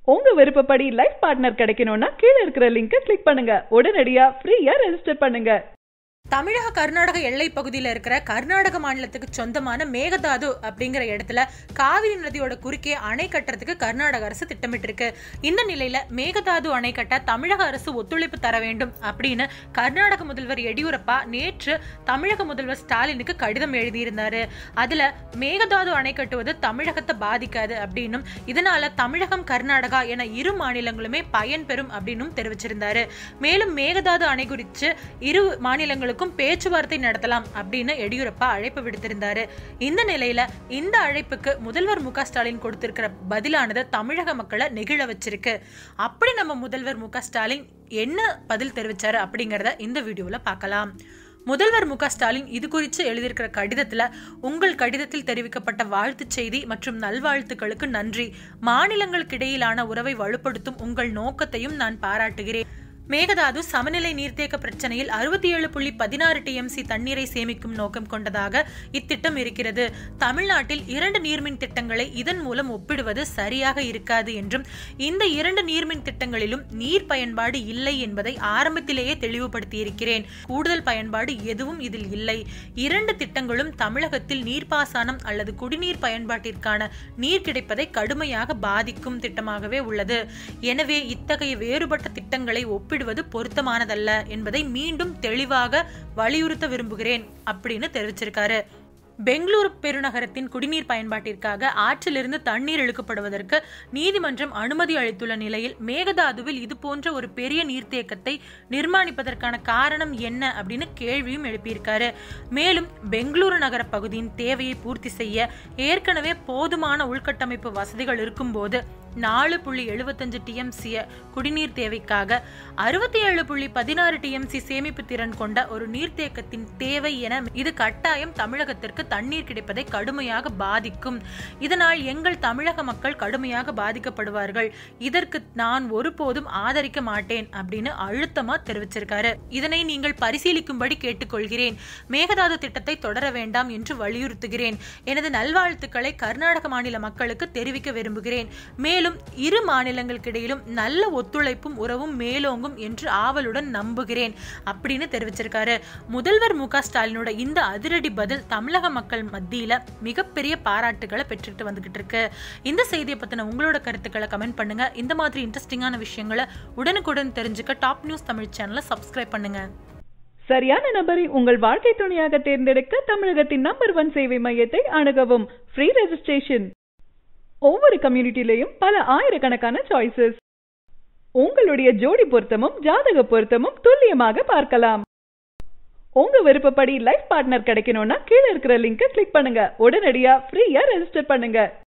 உங்க விருப்பப்படி life partner கிடைக்கணும்னா கீழே இருக்கிற லிங்கை கிளிக் பண்ணுங்க உடனடியா ஃப்ரீயா ரெஜிஸ்டர் பண்ணுங்க தமிழக கர்நாடக எல்லை பகுதியில் இருக்கிற கர்நாடக மாநிலத்துக்கு சொந்தமான மேகதாது அப்படிங்கிற இடத்துல காவிரி நதியோட குறுக்கே அணை கட்டுறதுக்கு கர்நாடக அரசு திட்டமிட்டிருக்கு இந்த நிலையில மேகதாது அணை கட்ட தமிழக அரசு ஒத்துழைப்பு தர வேண்டும் அப்படின்னு கர்நாடக முதல்வர் எடியூரப்பா நேற்று தமிழக முதல்வர் ஸ்டாலினுக்கு கடிதம் எழுதியிருந்தாரு அதுல மேகதாது அணை கட்டுவது தமிழகத்தை பாதிக்காது அப்படின்னும் இதனால தமிழகம் கர்நாடகா என இரு மாநிலங்களுமே பயன்பெறும் அப்படின்னும் தெரிவிச்சிருந்தாரு மேலும் மேகதாது அணை குறித்து இரு மாநிலங்களுக்கும் பேச்சுவார்த்தை நடத்தலாம் அப்படின்னு எடியூரப்பா அழைப்பு விடுத்திருந்தாரு இந்த நிலையில இந்த அழைப்புக்கு முதல்வர் மு க ஸ்டாலின் கொடுத்திருக்கிற பதிலானது தமிழக மக்களை நெகிழ வச்சிருக்கு அப்படி நம்ம முதல்வர் மு க ஸ்டாலின் என்ன பதில் தெரிவிச்சாரு அப்படிங்கறத இந்த வீடியோல பார்க்கலாம் முதல்வர் மு க ஸ்டாலின் இது குறித்து எழுதியிருக்கிற கடிதத்துல உங்கள் கடிதத்தில் தெரிவிக்கப்பட்ட வாழ்த்துச் செய்தி மற்றும் நல்வாழ்த்துக்களுக்கு நன்றி மாநிலங்களுக்கு இடையிலான உறவை வலுப்படுத்தும் உங்கள் நோக்கத்தையும் நான் பாராட்டுகிறேன் மேகதாது சமநிலை நீர்த்தேக்க பிரச்சனையில் அறுபத்தி ஏழு புள்ளி பதினாறு டிஎம்சி தண்ணீரை சேமிக்கும் நோக்கம் கொண்டதாக இத்திட்டம் இருக்கிறது தமிழ்நாட்டில் இரண்டு நீர்மின் திட்டங்களை இதன் மூலம் ஒப்பிடுவது சரியாக இருக்காது என்றும் இந்த இரண்டு நீர்மின் திட்டங்களிலும் நீர் பயன்பாடு இல்லை என்பதை ஆரம்பத்திலேயே தெளிவுபடுத்தியிருக்கிறேன் கூடுதல் பயன்பாடு எதுவும் இதில் இல்லை இரண்டு திட்டங்களும் தமிழகத்தில் நீர்ப்பாசனம் அல்லது குடிநீர் பயன்பாட்டிற்கான நீர் கிடைப்பதை கடுமையாக பாதிக்கும் திட்டமாகவே உள்ளது எனவே இத்தகைய வேறுபட்ட திட்டங்களை ஒப்பிடு ஒப்பிடுவது பொருத்தமானதல்ல என்பதை மீண்டும் தெளிவாக வலியுறுத்த விரும்புகிறேன் அப்படின்னு தெரிவிச்சிருக்காரு பெங்களூரு பெருநகரத்தின் குடிநீர் பயன்பாட்டிற்காக ஆற்றிலிருந்து தண்ணீர் இழுக்கப்படுவதற்கு நீதிமன்றம் அனுமதி அளித்துள்ள நிலையில் மேகதாதுவில் இது போன்ற ஒரு பெரிய நீர்த்தேக்கத்தை நிர்மாணிப்பதற்கான காரணம் என்ன அப்படின்னு கேள்வியும் எழுப்பியிருக்காரு மேலும் பெங்களூரு நகர பகுதியின் தேவையை பூர்த்தி செய்ய ஏற்கனவே போதுமான உள்கட்டமைப்பு வசதிகள் இருக்கும்போது நாலு புள்ளி எழுபத்தஞ்சு டிஎம்சிய குடிநீர் தேவைக்காக அறுபத்தி ஏழு புள்ளி பதினாறு டிஎம்சி சேமிப்பு திறன் கொண்ட ஒரு நீர்த்தேக்கத்தின் தேவை என இது கட்டாயம் தமிழகத்திற்கு தண்ணீர் கிடைப்பதை கடுமையாக பாதிக்கும் இதனால் எங்கள் தமிழக மக்கள் கடுமையாக பாதிக்கப்படுவார்கள் இதற்கு நான் ஒருபோதும் ஆதரிக்க மாட்டேன் அப்படின்னு அழுத்தமா தெரிவிச்சிருக்காரு இதனை நீங்கள் பரிசீலிக்கும்படி கேட்டுக்கொள்கிறேன் மேகதாது திட்டத்தை தொடர வேண்டாம் என்று வலியுறுத்துகிறேன் எனது நல்வாழ்த்துக்களை கர்நாடக மாநில மக்களுக்கு தெரிவிக்க விரும்புகிறேன் மேலும் இரு மாநிலங்களுக்கிடையிலும் நல்ல ஒத்துழைப்பும் உறவும் மேலோங்கும் என்று ஆவலுடன் நம்புகிறேன் அப்படின்னு தெரிவிச்சிருக்காரு முதல்வர் மு ஸ்டாலினோட இந்த அதிரடி பதில் தமிழக மக்கள் மத்தியில மிகப்பெரிய பாராட்டுகளை பெற்றுட்டு வந்துகிட்டு இருக்கு இந்த செய்தியை பத்தின உங்களோட கருத்துக்களை கமெண்ட் பண்ணுங்க இந்த மாதிரி இன்ட்ரெஸ்டிங்கான விஷயங்களை உடனுக்குடன் தெரிஞ்சுக்க டாப் நியூஸ் தமிழ் சேனலை சப்ஸ்கிரைப் பண்ணுங்க சரியான நபரை உங்கள் வாழ்க்கை துணையாக தேர்ந்தெடுக்க தமிழகத்தின் நம்பர் ஒன் சேவை மையத்தை அணுகவும் ஃப்ரீ ரெஜிஸ்ட்ரேஷன் ஒவ்வொரு கம்யூனிட்டிலையும் பல ஆயிரக்கணக்கான சாய்ஸஸ் உங்களுடைய ஜோடி பொருத்தமும் ஜாதக பொருத்தமும் துல்லியமாக பார்க்கலாம் உங்க விருப்பப்படி லைஃப் பார்ட்னர் கிடைக்கணும்னா கீழே இருக்கிற லிங்கை கிளிக் பண்ணுங்க உடனடியா ஃப்ரீயா ரெஜிஸ்டர் பண்ணுங்க